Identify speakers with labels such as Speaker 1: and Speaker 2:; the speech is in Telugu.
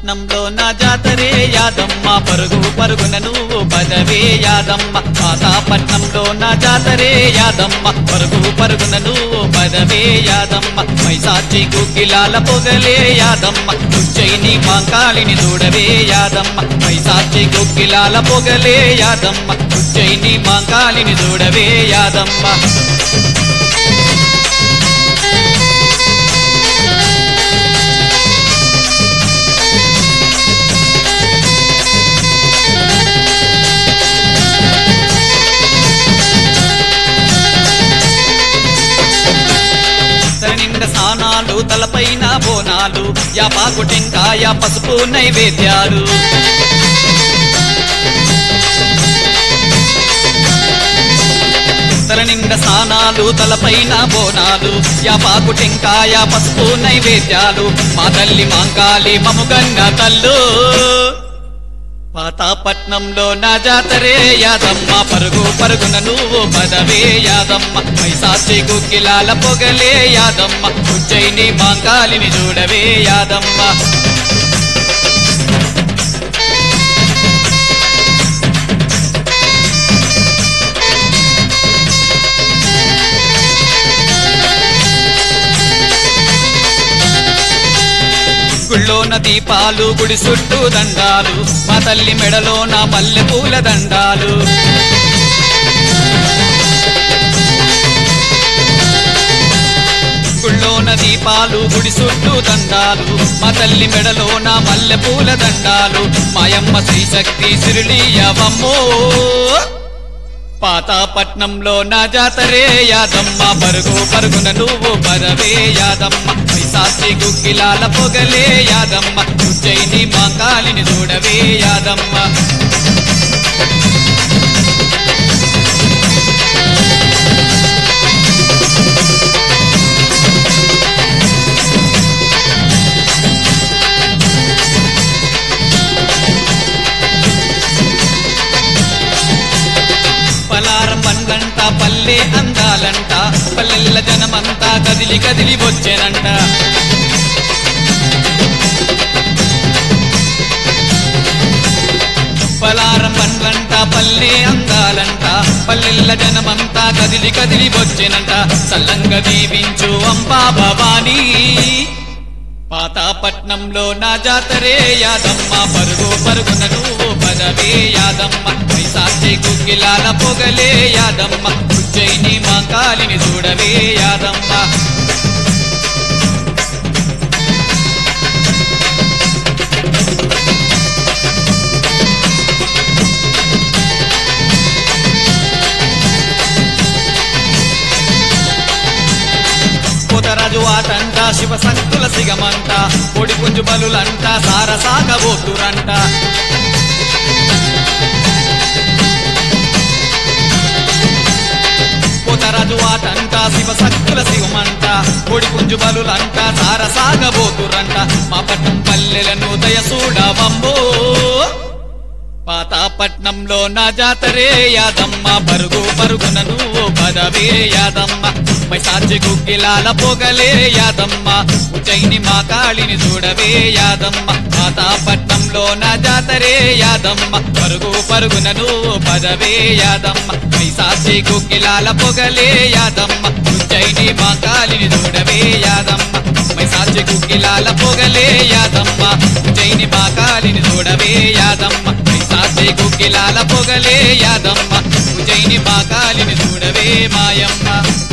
Speaker 1: పట్నంలో నా జాతరే యాదమ్మ పరుగు పరుగున నువ్వు పదవే యాదమ్మ పట్నంలో నా జాతరే యాదమ్మ పరుగు పరుగున నువ్వు పదవే యాదమ్మ మైసాచి గుగ్గిలాల పొగలే యాదమ్మ ఉజ్జయిని మాంకాళిని చూడవే యాదమ్మ మైసాచి గుగ్గిలాల పొగలే యాదమ్మ ఉజ్జయిని మాంకాళిని చూడవే యాదమ్మ తల నిండా స్నానాలు తలపైన బోనాలు యాపాకు టెంకాయ పసుపు నైవేద్యాలు తల నిండా స్నానాలు తలపైన బోనాలు యాపాకు టెంకాయ పసుపు నైవేద్యాలు మా తల్లి మాంకాలి మముగన్న తల్లు పాతాపట్నంలో నా జాతరే యాదమ్మ పరుగు పరుగున నువ్వు పదవే యాదమ్మ మైసాచి గుగ్గిలాల పొగలే యాదమ్మ ఉజ్జయిని మాంకాలిని చూడవే యాదమ్మ గుళ్ళోన దీపాలు గుడి చుట్టూ దండాలు మా తల్లి మెడలోన మల్లె పూల దండాలు గుళ్ళోన దీపాలు గుడి చుట్టూ దండాలు మా తల్లి మెడలోన మల్లె పూల దండాలు మాయమ్మ శ్రీశక్తి సిరులీయవమ్మో పాతాపట్నంలో నా జాతరే యాదమ్మ పరుగు పరుగున నువ్వు పరవే యాదమ్మ పైసాచి గుగ్గిలాల పొగలే యాదమ్మ ఉజ్జయిని మాంకాలిని చూడవే యాదమ్మ పలారం పండ్లంట పల్లె అందాలంట పల్లెల్ల జనమంతా కదిలి కదిలి వచ్చేనంట పలారం పండ్లంట పల్లె అందాలంట పల్లెల్ల జనమంతా కదిలి కదిలి వచ్చేనంట సల్లంగా దీవించు అంబా భవానీ పాతాపట్నంలో నా జాతరే యాదమ్మ పరుగు పరుగున నువ్వు పదవే యాదమ్మ పైసాచి గుగ్గిలాల పొగలే యాదమ్మ ఉజ్జయిని మాంకాలిని చూడవే యాదమ్మ పోతరాజు ఆటంట శివ శక్తుల సిగమంట పొడి పుంజు బలులంట సారసాగబోతురంట పోతరాజు ఆటంట శివ శక్తుల శివమంట పొడి పుంజు బలులంట సారసాగబోతురంట మా పట్టం పల్లెలను దయసూడవమ్మో పాతాపట్నంలో నా జాతరే యాదమ్మ పరుగు పరుగున నువ్వు పదవే యాదమ్మ మైసాచి గుగ్గిలాల పొగలే యాదమ్మ ఉజ్జయిని మా కాళిని చూడవే యాదమ్మ పాతాపట్నంలో నా జాతరే యాదమ్మ పరుగు పరుగున నువ్వు పదవే యాదమ్మ మైసాచి గుగ్గిలాల పొగలే యాదమ్మ ఉజ్జయిని మా కాళిని చూడవే యాదమ్మ మైసాచి గుగ్గిలాల పొగలే యాదమ్మ ఉజ్జయిని మా కాళిని చూడవే యాదమ్మ మైసాచి గుగ్గిలాల పొగలే యాదమ్మ ఉజ్జయిని మా కాళిని చూడవే మాయమ్మ